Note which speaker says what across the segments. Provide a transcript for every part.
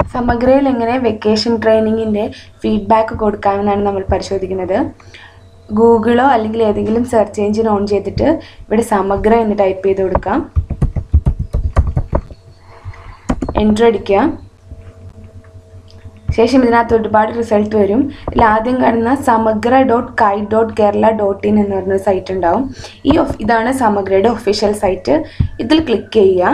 Speaker 1: സമഗ്രയിൽ എങ്ങനെ vacation ട്രെയിനിങ്ങിൻ്റെ feedback കൊടുക്കാമെന്നാണ് നമ്മൾ പരിശോധിക്കുന്നത് ഗൂഗിളോ അല്ലെങ്കിൽ ഏതെങ്കിലും സെർച്ച് എഞ്ചിൻ ഓൺ ചെയ്തിട്ട് ഇവിടെ സമഗ്ര എന്ന് ടൈപ്പ് ചെയ്ത് കൊടുക്കാം എൻ്റർ അടിക്കുക ശേഷം ഇതിനകത്ത് ഒരുപാട് റിസൾട്ട് വരും ഇതിൽ ആദ്യം കാണുന്ന സമഗ്ര ഡോട്ട് കൈ ഡോട്ട് കേരള ഡോട്ട് ഇൻ എന്ന് പറഞ്ഞൊരു സൈറ്റ് ഉണ്ടാവും ഈ ഒഫ്- ഇതാണ് സമഗ്രയുടെ ഒഫീഷ്യൽ സൈറ്റ് ഇതിൽ ക്ലിക്ക് ചെയ്യുക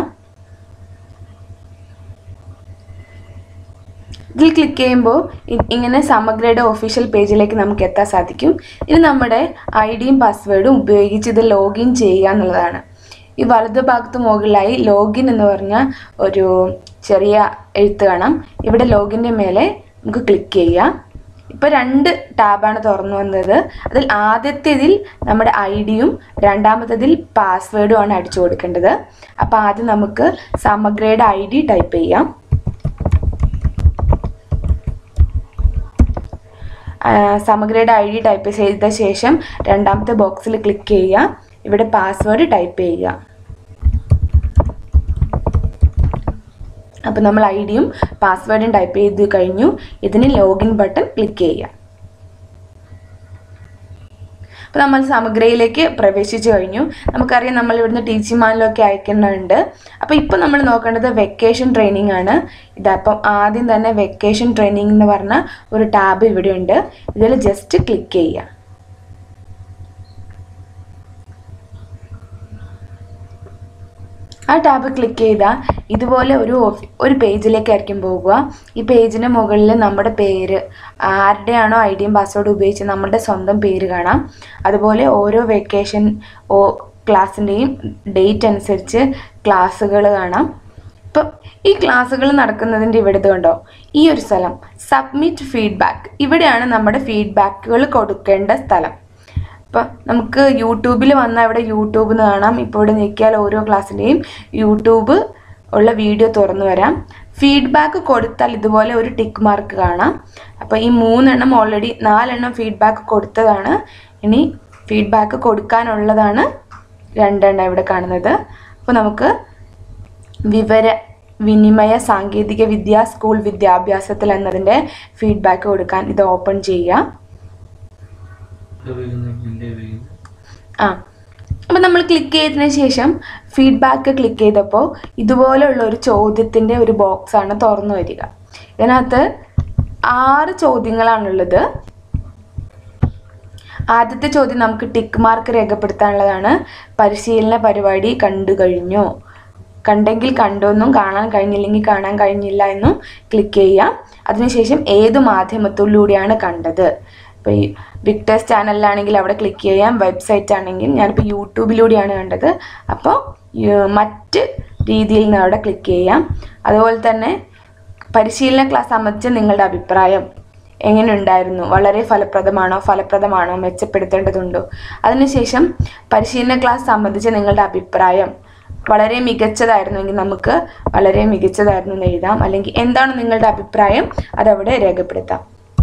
Speaker 1: ഇതിൽ ക്ലിക്ക് ചെയ്യുമ്പോൾ ഇ- ഇങ്ങനെ സമഗ്രയുടെ ഒഫീഷ്യൽ പേജിലേക്ക് നമുക്ക് എത്താൻ സാധിക്കും ഇനി നമ്മുടെ ഐ ഡിയും പാസ്വേഡും ഉപയോഗിച്ച് ഇത് ലോഗിൻ ചെയ്യുക എന്നുള്ളതാണ് ഈ വലതു ഭാഗത്ത് മുകളിലായി ലോഗിൻ എന്ന് പറഞ്ഞ ഒരു ചെറിയ എഴുത്ത് കാണാം ഇവിടെ ലോഗിൻ്റെ മേലെ നമുക്ക് ക്ലിക്ക് ചെയ്യാം ഇപ്പോൾ രണ്ട് ടാബാണ് തുറന്നു വന്നത് അതിൽ ആദ്യത്തേതിൽ നമ്മുടെ ഐ ഡിയും രണ്ടാമത്തേതിൽ പാസ്വേഡും ആണ് അടിച്ചു കൊടുക്കേണ്ടത് അപ്പോൾ ആദ്യം നമുക്ക് സമഗ്രയുടെ ഐ ഡി ടൈപ്പ് ചെയ്യാം ആ, സമഗ്രയുടെ ഐ ഡി ടൈപ്പ് ചെയ്ത ശേഷം രണ്ടാമത്തെ ബോക്സിൽ ക്ലിക്ക് ചെയ്യുക ഇവിടെ പാസ്വേഡ് ടൈപ്പ് ചെയ്യുക അപ്പോൾ നമ്മൾ ഐ ഡിയും പാസ്വേഡും ടൈപ്പ് ചെയ്ത് കഴിഞ്ഞു ഇതിന് ലോഗിൻ ബട്ടൺ ക്ലിക്ക് ചെയ്യുക അപ്പോൾ നമ്മൾ സമഗ്രയിലേക്ക് പ്രവേശിച്ചു കഴിഞ്ഞു നമുക്കറിയാം നമ്മൾ ഇവിടുന്ന് ടീച്ചിമാനിലൊക്കെ അയക്കുന്നുണ്ട് അപ്പോൾ ഇപ്പോൾ നമ്മൾ നോക്കേണ്ടത് വെക്കേഷൻ ട്രെയിനിങ് ആണ് ഇതപ്പം ആദ്യം തന്നെ വെക്കേഷൻ ട്രെയിനിങ് എന്ന് പറഞ്ഞ ഒരു ടാബ് ഇവിടെ ഉണ്ട് ഇതിൽ ജസ്റ്റ് ക്ലിക്ക് ചെയ്യുക ആ ടാബ് ക്ലിക്ക് ചെയ്താൽ ഇതുപോലെ ഒരു ഓഫി- ഒരു പേജിലേക്കായിരിക്കും പോകുക ഈ പേജിന് മുകളിൽ നമ്മുടെ പേര് ആരുടെയാണോ ഐ ഡിയും പാസ്വേഡ് ഉപയോഗിച്ച് നമ്മുടെ സ്വന്തം പേര് കാണാം അതുപോലെ ഓരോ വെക്കേഷൻ ഓ ക്ലാസ്സിൻ്റെയും ഡേറ്റ് അനുസരിച്ച് ക്ലാസ്സുകൾ കാണാം ഇപ്പം ഈ ക്ലാസ്സുകൾ നടക്കുന്നതിൻ്റെ ഇവിടുത്തെ കണ്ടോ ഈ ഒരു സ്ഥലം സബ്മിറ്റ് ഫീഡ്ബാക്ക് ഇവിടെയാണ് നമ്മുടെ ഫീഡ്ബാക്കുകൾ കൊടുക്കേണ്ട സ്ഥലം ഇപ്പം നമുക്ക് യൂട്യൂബിൽ വന്നാൽ ഇവിടെ യൂട്യൂബ് എന്ന് കാണാം ഇപ്പോൾ ഇവിടെ ഞെക്കിയാൽ ഓരോ ക്ലാസ്സിൻ്റെയും യൂട്യൂബ് ഉള്ള വീഡിയോ തുറന്നു വരാം ഫീഡ്ബാക്ക് കൊടുത്താൽ ഇതുപോലെ ഒരു ടിക്ക് മാർക്ക് കാണാം അപ്പോൾ ഈ മൂന്നെണ്ണം ഓൾറെഡി നാലെണ്ണം ഫീഡ്ബാക്ക് കൊടുത്തതാണ് ഇനി ഫീഡ്ബാക്ക് കൊടുക്കാനുള്ളതാണ് രണ്ടെണ്ണം ഇവിടെ കാണുന്നത് അപ്പോൾ നമുക്ക് വിവര വിനിമയ സാങ്കേതിക വിദ്യ സ്കൂൾ വിദ്യാഭ്യാസത്തിൽ എന്നതിൻ്റെ ഫീഡ്ബാക്ക് കൊടുക്കാൻ ഇത് ഓപ്പൺ ചെയ്യുക ആ അപ്പം നമ്മൾ ക്ലിക്ക് ചെയ്തതിന് ശേഷം ഫീഡ്ബാക്ക് ക്ലിക്ക് ചെയ്തപ്പോൾ ഇതുപോലെയുള്ള ഒരു ചോദ്യത്തിൻ്റെ ഒരു ബോക്സാണ് തുറന്നു വരിക ഇതിനകത്ത് ആറ് ചോദ്യങ്ങളാണുള്ളത് ആദ്യത്തെ ചോദ്യം നമുക്ക് ടിക്ക് മാർക്ക് രേഖപ്പെടുത്താനുള്ളതാണ് പരിശീലന പരിപാടി കണ്ടു കഴിഞ്ഞു കണ്ടെങ്കിൽ കണ്ടു എന്നും കാണാൻ കഴിഞ്ഞില്ലെങ്കിൽ കാണാൻ കഴിഞ്ഞില്ല എന്നും ക്ലിക്ക് ചെയ്യാം അതിനുശേഷം ഏത് മാധ്യമത്തിലൂടെയാണ് കണ്ടത് ഇപ്പോൾ ഈ വിക്ടേഴ്സ് ചാനലിലാണെങ്കിൽ അവിടെ ക്ലിക്ക് ചെയ്യാം വെബ്സൈറ്റ് ആണെങ്കിൽ ഞാനിപ്പോൾ യൂട്യൂബിലൂടെയാണ് കണ്ടത് അപ്പോൾ യു- മറ്റ് രീതിയിൽ നിന്ന് അവിടെ ക്ലിക്ക് ചെയ്യാം അതുപോലെ തന്നെ പരിശീലന ക്ലാസ് സംബന്ധിച്ച് നിങ്ങളുടെ അഭിപ്രായം എങ്ങനെ ഉണ്ടായിരുന്നു വളരെ ഫലപ്രദമാണോ ഫലപ്രദമാണോ മെച്ചപ്പെടുത്തേണ്ടതുണ്ടോ അതിനുശേഷം പരിശീലന ക്ലാസ് സംബന്ധിച്ച് നിങ്ങളുടെ അഭിപ്രായം വളരെ മികച്ചതായിരുന്നുവെങ്കിൽ നമുക്ക് വളരെ മികച്ചതായിരുന്നു എന്ന് എഴുതാം അല്ലെങ്കിൽ എന്താണ് നിങ്ങളുടെ അഭിപ്രായം അതവിടെ രേഖപ്പെടുത്താം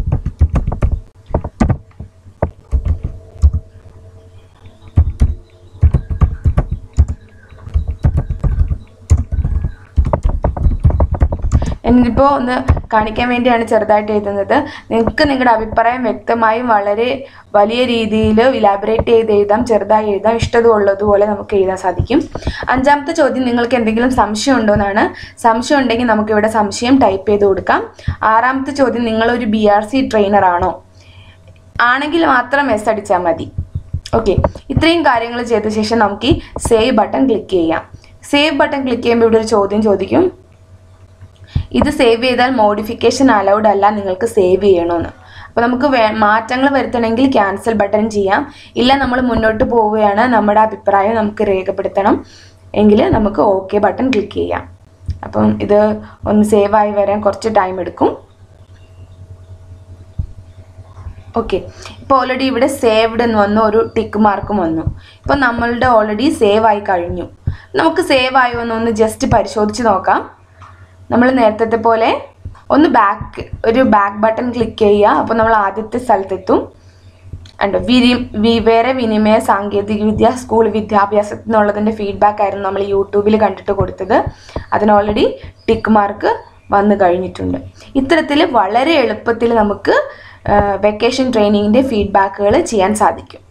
Speaker 1: എന്നിപ്പോൾ ഒന്ന് കാണിക്കാൻ വേണ്ടിയാണ് ചെറുതായിട്ട് എഴുതുന്നത് നിങ്ങൾക്ക് നിങ്ങളുടെ അഭിപ്രായം വ്യക്തമായും വളരെ വലിയ രീതിയിൽ ഇലാബറേറ്റ് ചെയ്ത് എഴുതാം ചെറുതായി എഴുതാം ഇഷ്ടമുള്ളതുപോലെ നമുക്ക് എഴുതാൻ സാധിക്കും അഞ്ചാമത്തെ ചോദ്യം നിങ്ങൾക്ക് എന്തെങ്കിലും സംശയം ഉണ്ടോ എന്നാണ് സംശയം ഉണ്ടെങ്കിൽ നമുക്ക് ഇവിടെ സംശയം ടൈപ്പ് ചെയ്ത് കൊടുക്കാം ആറാമത്തെ ചോദ്യം നിങ്ങളൊരു ബി ആർ സി ട്രെയിനർ ആണോ ആണെങ്കിൽ മാത്രം എസ് അടിച്ചാൽ മതി ഓക്കെ ഇത്രയും കാര്യങ്ങൾ ചെയ്ത ശേഷം നമുക്ക് ഈ സേവ് ബട്ടൺ ക്ലിക്ക് ചെയ്യാം സേവ് ബട്ടൺ ക്ലിക്ക് ചെയ്യുമ്പോൾ ഇവിടെ ഒരു ചോദ്യം ചോദിക്കും ഇത് സേവ് ചെയ്താൽ മോഡിഫിക്കേഷൻ അലൗഡ് അല്ല നിങ്ങൾക്ക് സേവ് ചെയ്യണമെന്ന് അപ്പോൾ നമുക്ക് വേ മാറ്റങ്ങൾ വരുത്തണമെങ്കിൽ ക്യാൻസൽ ബട്ടൺ ചെയ്യാം ഇല്ല നമ്മൾ മുന്നോട്ട് പോവുകയാണ് നമ്മുടെ അഭിപ്രായം നമുക്ക് രേഖപ്പെടുത്തണം എങ്കിൽ നമുക്ക് ഓക്കെ ബട്ടൺ ക്ലിക്ക് ചെയ്യാം അപ്പം ഇത് ഒന്ന് സേവ് ആയി വരാൻ കുറച്ച് ടൈം എടുക്കും ഓക്കെ ഇപ്പോൾ ഓൾറെഡി ഇവിടെ സേവ്ഡ് എന്ന് വന്നു ഒരു ടിക്ക് മാർക്കും വന്നു ഇപ്പോൾ നമ്മളുടെ ഓൾറെഡി സേവ് ആയി കഴിഞ്ഞു നമുക്ക് സേവ് ആയോ എന്നൊന്ന് ജസ്റ്റ് പരിശോധിച്ച് നോക്കാം നമ്മൾ നേരത്തെ പോലെ ഒന്ന് ബാക്ക് ഒരു ബാക്ക് ബട്ടൺ ക്ലിക്ക് ചെയ്യുക അപ്പോൾ നമ്മൾ ആദ്യത്തെ സ്ഥലത്തെത്തും ഉണ്ട് വിരി വിവര വിനിമയ സാങ്കേതിക വിദ്യ സ്കൂൾ വിദ്യാഭ്യാസത്തിൽ നിന്നുള്ളതിൻ്റെ ഫീഡ്ബാക്ക് ആയിരുന്നു നമ്മൾ യൂട്യൂബിൽ കണ്ടിട്ട് കൊടുത്തത് അതിന് ഓൾറെഡി ടിക്ക് മാർക്ക് വന്നു കഴിഞ്ഞിട്ടുണ്ട് ഇത്തരത്തിൽ വളരെ എളുപ്പത്തിൽ നമുക്ക് വെക്കേഷൻ ട്രെയിനിങ്ങിൻ്റെ ഫീഡ്ബാക്കുകൾ ചെയ്യാൻ സാധിക്കും